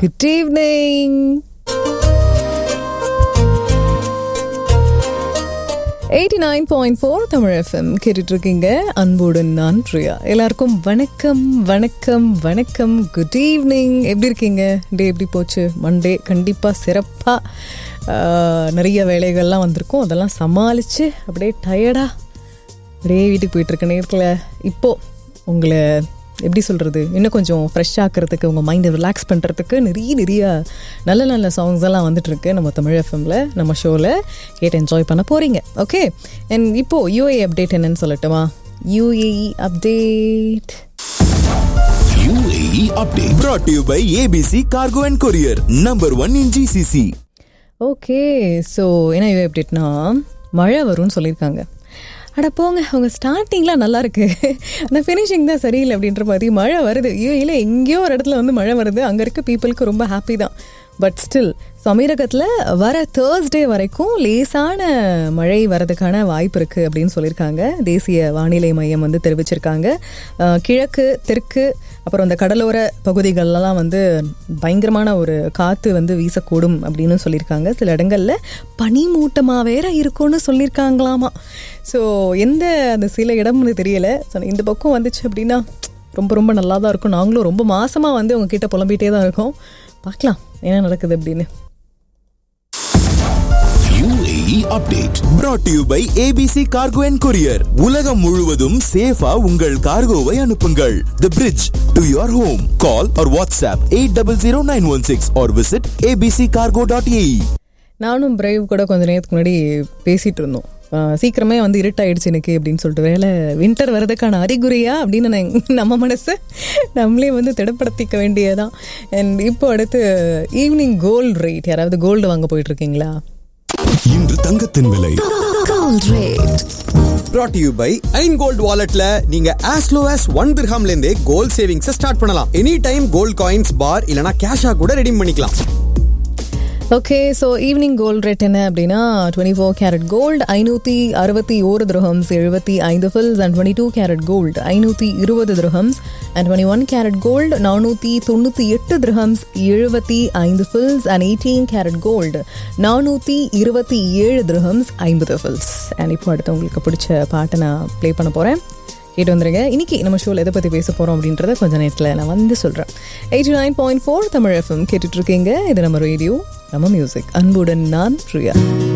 Good evening eighty nine point four Tamil FM கேட்டுட்டு இருக்கீங்க அன்புடன் நான் பிரியா எல்லாருக்கும் வணக்கம் வணக்கம் வணக்கம் குட் ஈவினிங் எப்படி இருக்கீங்க டே எப்படி போச்சு மண்டே கண்டிப்பாக சிறப்பாக நிறைய வேலைகள்லாம் வந்திருக்கும் அதெல்லாம் சமாளித்து அப்படியே டயர்டாக அப்படியே வீட்டுக்கு போயிட்டு இருக்க நேரத்தில் இப்போது உங்களை எப்படி சொல்கிறது இன்னும் கொஞ்சம் ஃப்ரெஷ் ஆக்கிறதுக்கு உங்கள் மைண்டை ரிலாக்ஸ் பண்ணுறதுக்கு நிறைய நிறைய நல்ல நல்ல சாங்ஸ் எல்லாம் வந்துட்டுருக்கு நம்ம தமிழ் எஃப்எம்ல நம்ம ஷோவில் கேட்டு என்ஜாய் பண்ண போகிறீங்க ஓகே அண்ட் இப்போது யூஏ அப்டேட் என்னன்னு சொல்லட்டுமா UAE update UAE update brought to you by ABC Cargo and Courier, number one in GCC. Okay so என்ன யூஏ அப்டேட்னா மழை வரும்னு சொல்லியிருக்காங்க அட போங்க அவங்க ஸ்டார்டிங்லாம் நல்லா இருக்கு ஆனால் ஃபினிஷிங் தான் சரியில்லை அப்படின்ற மாதிரி மழை வருது ஐயோ இல்லை எங்கேயோ ஒரு இடத்துல வந்து மழை வருது அங்கே இருக்க பீப்புளுக்கு ரொம்ப ஹாப்பி தான் பட் ஸ்டில் அமீரகத்தில் வர தேர்ஸ்டே வரைக்கும் லேசான மழை வரதுக்கான வாய்ப்பு இருக்குது அப்படின்னு சொல்லியிருக்காங்க தேசிய வானிலை மையம் வந்து தெரிவிச்சிருக்காங்க அஹ், கிழக்கு தெற்கு அப்புறம் இந்த கடலோர பகுதிகளெல்லாம் வந்து பயங்கரமான ஒரு காற்று வந்து வீசக்கூடும் அப்படின்னு சொல்லியிருக்காங்க சில இடங்களில் பனிமூட்டமாக வேற இருக்கும்னு சொல்லியிருக்காங்களாமா ஸோ எந்த அந்த சில இடம்னு தெரியல ஸோ இந்த பக்கம் வந்துச்சு அப்படின்னா ரொம்ப ரொம்ப நல்லா தான் இருக்கும் நாங்களும் ரொம்ப மாசமாக வந்து உங்ககிட்ட புலம்பிகிட்டே தான் இருக்கோம் பார்க்கலாம் என்ன நடக்குது அப்படின்னு UAE update brought to you by ABC Cargo and Courier. உலகம் முழுவதும் சேஃபா உங்கள் கார்கோவை அனுப்புங்கள். The bridge to your home. Call or WhatsApp 800916 or visit abccargo.ae. நானும் பிரேவ் கூட கொஞ்ச நேரத்துக்கு முன்னாடி பேசிட்டு இருந்தோம் ஆஹ் சீக்கிரமே வந்து இருட்டாயிடுச்சு எனக்கு அப்படின்னு சொல்லிட்டு வேலை வின்டர் வர்றதுக்கான அறிகுறியா அப்படின்னு நான் நம்ம மனசை நம்மளே வந்து திடப்படுத்திக்க வேண்டியதான் அண்ட் இப்போ அடுத்து ஈவினிங் கோல்டு ரேட் யாராவது கோல்டு வாங்க போயிட்டு இருக்கீங்களா இன்று தங்கத்தின் விலை Gold rate. brought to you by ஐன் கோல்ட் வாலெட்ல நீங்க as low as ஒன் திர்ஹாம்ல இருந்தே கோல்ட் சேவிங்ஸ் ஸ்டார்ட் பண்ணலாம் any time gold coins bar இல்லனா கேஷா கூட ரெடீம் பண்ணிக்கலாம் okay so evening gold rate என்ன அப்படின்னா டுவெண்ட்டி ஃபோர் கேரட் கோல்டு ஐநூற்றி அறுபத்தி ஓரு திரஹம்ஸ் எழுபத்தி ஐந்து fils and twenty two carat gold ஐநூற்றி இருபது dirhams and twenty one carat gold நானூற்றி தொண்ணூற்றி எட்டு திரஹம்ஸ் எழுபத்தி ஐந்து fils and eighteen carat gold நானூற்றி இருபத்தி ஏழு திரஹம்ஸ் ஐம்பது ஃபில்ஸ் அண்ட் இப்போ அடுத்து உங்களுக்கு பிடிச்ச பாட்டை நான் ப்ளே பண்ண போகிறேன் கேட்டு வந்துருங்க இன்னைக்கு நம்ம ஷோவில் எதை பற்றி பேச போகிறோம் அப்படின்றத கொஞ்ச நேரத்தில் நான் வந்து சொல்கிறேன் eighty nine point four Tamil FM கேட்டுட்ருக்கீங்க இது நம்ம ரேடியோ நம்ம மியூசிக் அன்புடன் நான் பிரியா